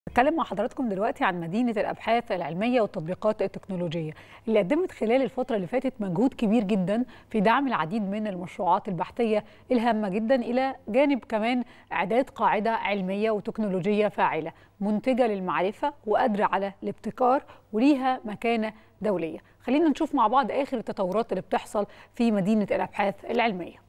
هتكلم مع حضراتكم دلوقتي عن مدينة الأبحاث العلمية والتطبيقات التكنولوجية اللي قدمت خلال الفترة اللي فاتت مجهود كبير جدا في دعم العديد من المشروعات البحثية الهامة جدا إلى جانب كمان إعداد قاعدة علمية وتكنولوجية فاعلة منتجة للمعرفة وقادرة على الابتكار وليها مكانة دولية خلينا نشوف مع بعض آخر التطورات اللي بتحصل في مدينة الأبحاث العلمية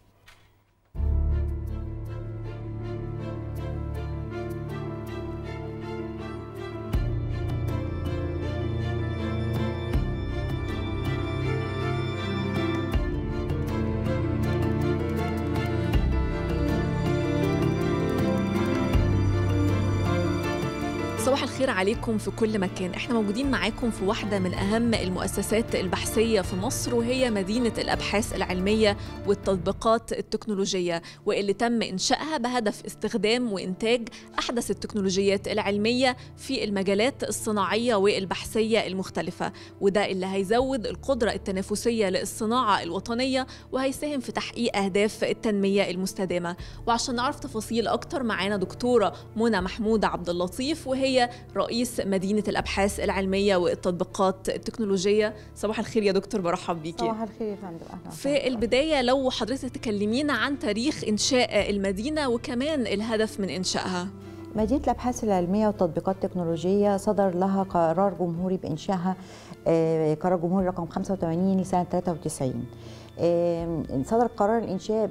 صباح الخير عليكم في كل مكان احنا موجودين معاكم في واحدة من أهم المؤسسات البحثية في مصر وهي مدينة الأبحاث العلمية والتطبيقات التكنولوجية واللي تم إنشائها بهدف استخدام وإنتاج أحدث التكنولوجيات العلمية في المجالات الصناعية والبحثية المختلفة وده اللي هيزود القدرة التنافسية للصناعة الوطنية وهيساهم في تحقيق أهداف التنمية المستدامة وعشان نعرف تفاصيل أكتر معانا دكتورة منى محمود عبد اللطيف وهي هي رئيس مدينة الأبحاث العلمية والتطبيقات التكنولوجية صباح الخير يا دكتور برحب بيكي صباح الخير يا فندم أهلا في البداية لو حضرتك تكلمينا عن تاريخ إنشاء المدينة وكمان الهدف من إنشائها مدينة الأبحاث العلمية والتطبيقات التكنولوجية صدر لها قرار جمهوري بإنشائها آه، قرار جمهوري رقم 85 لسنة 93 آه، صدر قرار الإنشاء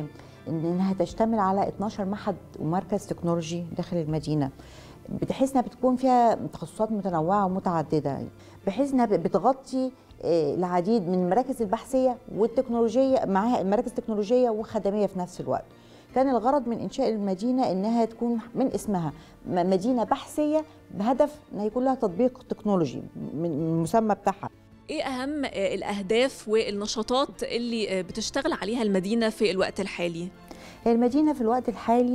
بأنها تشتمل على 12 معهد ومركز تكنولوجي داخل المدينة بحيث انها بتكون فيها تخصصات متنوعه ومتعدده بحيث انها بتغطي العديد من المراكز البحثيه والتكنولوجيه معاها المراكز التكنولوجيه وخدميه في نفس الوقت كان الغرض من انشاء المدينه انها تكون من اسمها مدينه بحثيه بهدف انها يكون لها تطبيق تكنولوجي من المسمى بتاعها ايه اهم الاهداف والنشاطات اللي بتشتغل عليها المدينه في الوقت الحالي هي المدينة في الوقت الحالي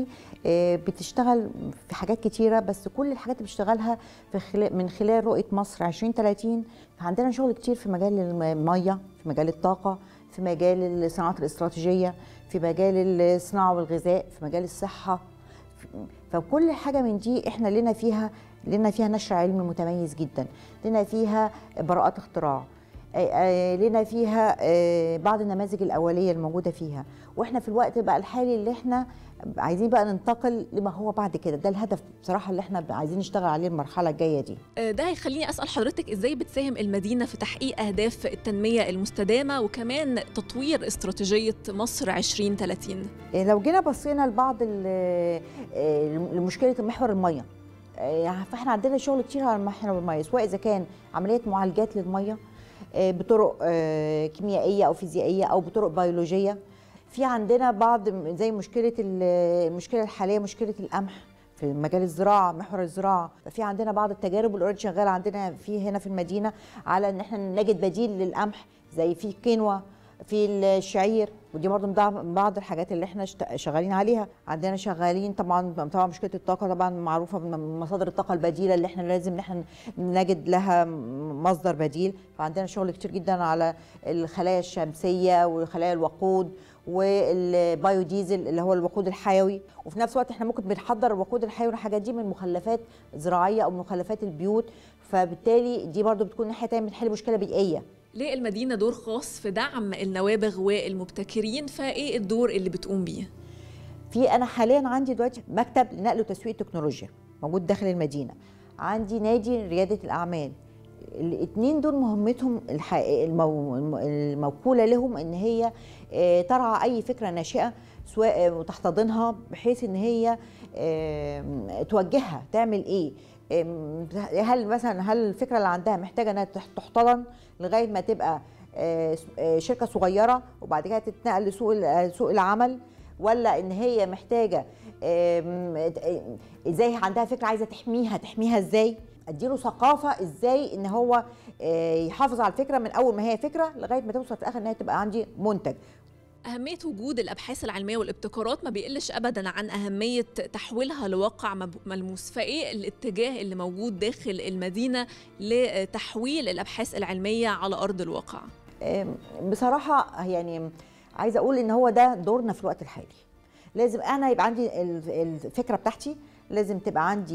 بتشتغل في حاجات كتيرة بس كل الحاجات اللي بتشتغلها في خلال من خلال رؤية مصر 2030 عندنا شغل كتير في مجال المية في مجال الطاقة في مجال الصناعات الاستراتيجية في مجال الصناعة والغذاء في مجال الصحة فكل حاجة من دي احنا لنا فيها لنا فيها نشر علمي متميز جدا لنا فيها براءات اختراع لنا فيها بعض النماذج الاوليه الموجوده فيها واحنا في الوقت بقى الحالي اللي احنا عايزين بقى ننتقل لما هو بعد كده ده الهدف بصراحه اللي احنا عايزين نشتغل عليه المرحله الجايه دي ده هيخليني اسال حضرتك ازاي بتساهم المدينه في تحقيق اهداف التنميه المستدامه وكمان تطوير استراتيجيه مصر 2030 لو جينا بصينا لبعض لمشكله محور الميه فاحنا عندنا شغل كتير على محور الميه سواء اذا كان عمليه معالجات للميه بطرق كيميائيه او فيزيائيه او بطرق بيولوجيه في عندنا بعض زي مشكله المشكله الحاليه مشكله القمح في مجال الزراعه محور الزراعه في عندنا بعض التجارب الاوريدي شغاله عندنا في هنا في المدينه على ان احنا نجد بديل للقمح زي في كينوا في الشعير ودي برضه من بعض الحاجات اللي احنا شغالين عليها عندنا شغالين طبعا طبعا مشكله الطاقه طبعا معروفه من مصادر الطاقه البديله اللي احنا لازم ان احنا نجد لها مصدر بديل فعندنا شغل كتير جدا على الخلايا الشمسيه وخلايا الوقود والبايو ديزل اللي هو الوقود الحيوي وفي نفس الوقت احنا ممكن بنحضر الوقود الحيوي والحاجات دي من مخلفات زراعيه او مخلفات البيوت فبالتالي دي برضه بتكون ناحيه تانية بنحل مشكله بيئيه ليه المدينة دور خاص في دعم النوابغ والمبتكرين فايه الدور اللي بتقوم بيه؟ في انا حاليا عندي دلوقتي مكتب لنقل وتسويق التكنولوجيا موجود داخل المدينه عندي نادي رياده الاعمال الاثنين دول مهمتهم الموكوله لهم ان هي ترعى اي فكره ناشئه سواء وتحتضنها بحيث ان هي توجهها تعمل ايه هل مثلا هل الفكره اللي عندها محتاجه انها تحتضن لغايه ما تبقى شركه صغيره وبعد كده تتنقل لسوق سوق العمل ولا ان هي محتاجه ازاي عندها فكره عايزه تحميها تحميها ازاي اديله ثقافه ازاي ان هو يحافظ على الفكره من اول ما هي فكره لغايه ما توصل في الاخر ان هي تبقى عندي منتج أهمية وجود الأبحاث العلمية والابتكارات ما بيقلش أبدا عن أهمية تحويلها لواقع ملموس فإيه الاتجاه اللي موجود داخل المدينة لتحويل الأبحاث العلمية على أرض الواقع بصراحة يعني عايزة أقول إن هو ده دورنا في الوقت الحالي لازم أنا يبقى عندي الفكرة بتاعتي لازم تبقى عندي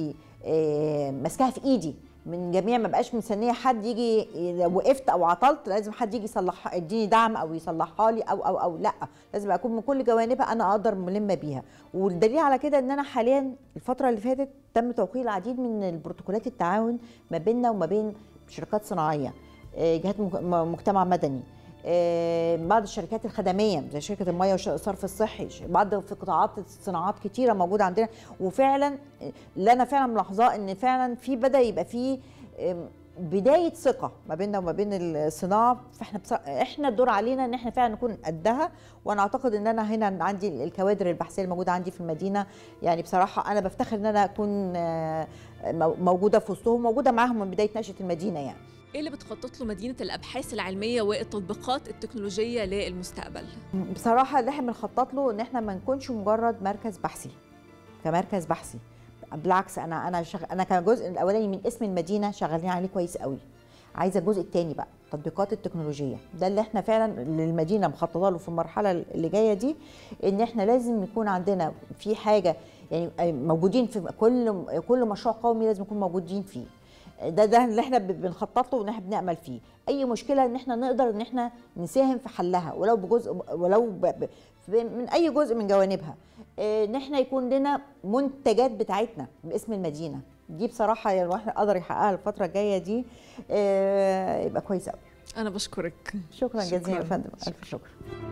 آه، ماسكاها في ايدي من جميع ما بقاش مستنيه حد يجي لو وقفت او عطلت لازم حد يجي يصلح يديني دعم او يصلحها لي او او او لا لازم اكون من كل جوانبها انا اقدر ملمه بيها والدليل على كده ان انا حاليا الفتره اللي فاتت تم توقيع العديد من البروتوكولات التعاون ما بيننا وما بين شركات صناعيه آه، جهات مك- م- مجتمع مدني آه، بعض الشركات الخدميه زي شركه المياه والصرف الصحي ش- بعض في قطاعات الصناعات كتيره موجوده عندنا وفعلا آه، اللي انا فعلا ملاحظاه ان فعلا في بدا يبقى في آم، بدايه ثقه ما بيننا وما بين الصناعه فاحنا بص... احنا الدور علينا ان احنا فعلا نكون قدها وانا اعتقد ان انا هنا عندي الكوادر البحثيه الموجوده عندي في المدينه يعني بصراحه انا بفتخر ان انا اكون آه، مو- موجوده في وسطهم موجوده معاهم من بدايه نشاه المدينه يعني ايه اللي بتخطط له مدينه الابحاث العلميه والتطبيقات التكنولوجيه للمستقبل بصراحه اللي احنا بنخطط له ان احنا ما نكونش مجرد مركز بحثي كمركز بحثي بالعكس انا انا شغ... انا كجزء الاولاني من اسم المدينه شغالين عليه كويس قوي عايزه الجزء الثاني بقى التطبيقات التكنولوجيه ده اللي احنا فعلا للمدينه مخططه له في المرحله اللي جايه دي ان احنا لازم يكون عندنا في حاجه يعني موجودين في كل كل مشروع قومي لازم يكون موجودين فيه ده ده اللي احنا ب- بنخطط له وان احنا بنعمل فيه اي مشكله ان احنا نقدر ان احنا نساهم في حلها ولو بجزء ولو ب ب ب- من اي جزء من جوانبها اه، ان احنا يكون لنا منتجات بتاعتنا باسم المدينه دي بصراحه يعني الواحد قدر يحققها الفتره الجايه دي اه، يبقى كويس قوي انا بشكرك شكرا جزيلا يا شكراً. فندم الف شكر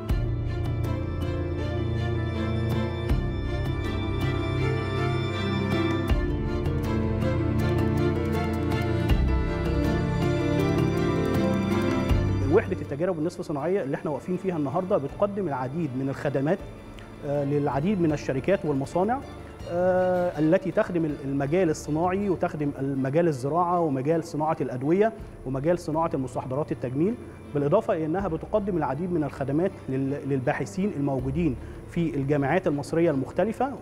وحده التجارب النصف صناعيه اللي احنا واقفين فيها النهارده بتقدم العديد من الخدمات آه، للعديد من الشركات والمصانع آه، التي تخدم المجال الصناعي وتخدم المجال الزراعه ومجال صناعه الادويه ومجال صناعه المستحضرات التجميل بالاضافه الى انها بتقدم العديد من الخدمات لل- للباحثين الموجودين في الجامعات المصريه المختلفه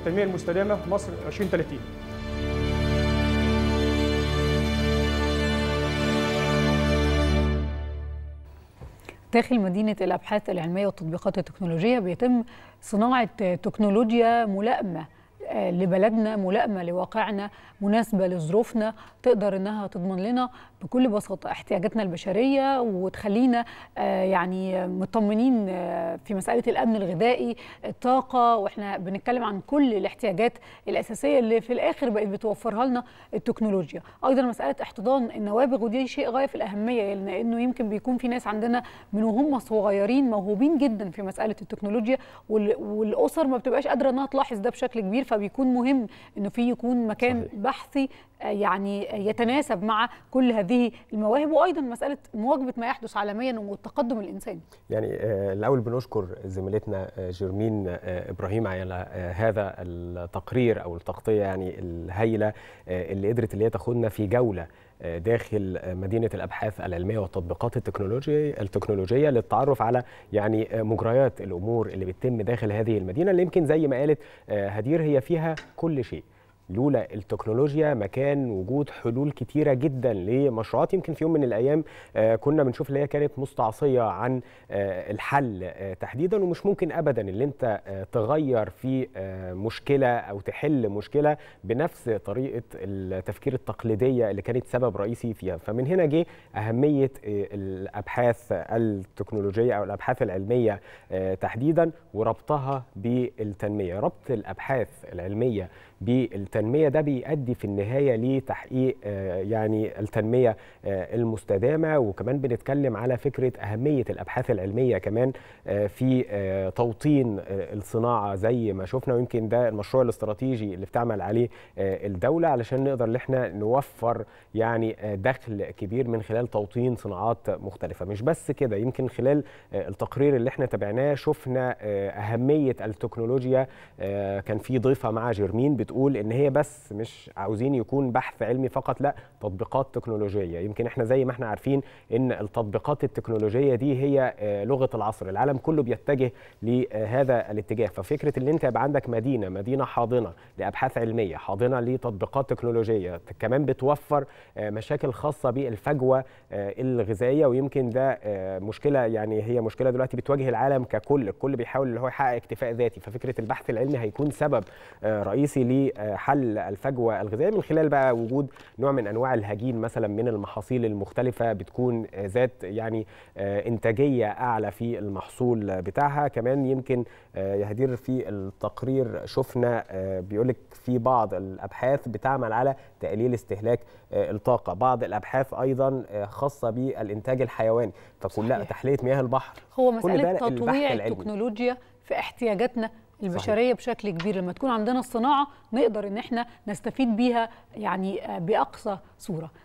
التنميه المستدامه مصر 2030 داخل مدينة الأبحاث العلمية والتطبيقات التكنولوجية بيتم صناعة تكنولوجيا ملائمة لبلدنا ملائمه لواقعنا مناسبه لظروفنا تقدر انها تضمن لنا بكل بساطه احتياجاتنا البشريه وتخلينا يعني مطمنين في مساله الامن الغذائي الطاقه واحنا بنتكلم عن كل الاحتياجات الاساسيه اللي في الاخر بقت بتوفرها لنا التكنولوجيا ايضا مساله احتضان النوابغ ودي شيء غايه في الاهميه لانه يمكن بيكون في ناس عندنا من وهم صغيرين موهوبين جدا في مساله التكنولوجيا والاسر ما بتبقاش قادره انها تلاحظ ده بشكل كبير فبيكون مهم انه في يكون مكان صحيح. بحثي يعني يتناسب مع كل هذه المواهب وايضا مساله مواكبه ما يحدث عالميا والتقدم الانساني. يعني الاول بنشكر زميلتنا جيرمين ابراهيم على هذا التقرير او التغطيه يعني الهائله اللي قدرت اللي هي تاخدنا في جوله داخل مدينه الابحاث العلميه والتطبيقات التكنولوجيه التكنولوجيه للتعرف على يعني مجريات الامور اللي بتتم داخل هذه المدينه اللي يمكن زي ما قالت هدير هي فيها كل شيء لولا التكنولوجيا ما كان وجود حلول كتيرة جدا لمشروعات يمكن في يوم من الأيام كنا بنشوف اللي هي كانت مستعصية عن الحل تحديدا ومش ممكن أبدا اللي أنت تغير في مشكلة أو تحل مشكلة بنفس طريقة التفكير التقليدية اللي كانت سبب رئيسي فيها فمن هنا جه أهمية الأبحاث التكنولوجية أو الأبحاث العلمية تحديدا وربطها بالتنمية ربط الأبحاث العلمية بالتنميه ده بيؤدي في النهايه لتحقيق يعني التنميه المستدامه وكمان بنتكلم على فكره اهميه الابحاث العلميه كمان في توطين الصناعه زي ما شفنا ويمكن ده المشروع الاستراتيجي اللي بتعمل عليه الدوله علشان نقدر ان احنا نوفر يعني دخل كبير من خلال توطين صناعات مختلفه مش بس كده يمكن خلال التقرير اللي احنا تابعناه شفنا اهميه التكنولوجيا كان في ضيفه مع جيرمين بتقول ان هي بس مش عاوزين يكون بحث علمي فقط لا تطبيقات تكنولوجيه يمكن احنا زي ما احنا عارفين ان التطبيقات التكنولوجيه دي هي لغه العصر العالم كله بيتجه لهذا الاتجاه ففكره ان انت يبقى عندك مدينه مدينه حاضنه لابحاث علميه حاضنه لتطبيقات تكنولوجيه كمان بتوفر مشاكل خاصه بالفجوه الغذائيه ويمكن ده مشكله يعني هي مشكله دلوقتي بتواجه العالم ككل الكل بيحاول اللي هو يحقق اكتفاء ذاتي ففكره البحث العلمي هيكون سبب رئيسي لحل الفجوه الغذائيه من خلال بقى وجود نوع من انواع الهجين مثلا من المحاصيل المختلفه بتكون ذات يعني انتاجيه اعلى في المحصول بتاعها كمان يمكن يا هدير في التقرير شفنا بيقولك في بعض الابحاث بتعمل على تقليل استهلاك الطاقه بعض الابحاث ايضا خاصه بالانتاج الحيواني فكلها تحليه مياه البحر هو مساله تطويع التكنولوجيا في احتياجاتنا البشريه صحيح. بشكل كبير لما تكون عندنا الصناعه نقدر ان احنا نستفيد بيها يعني باقصى صوره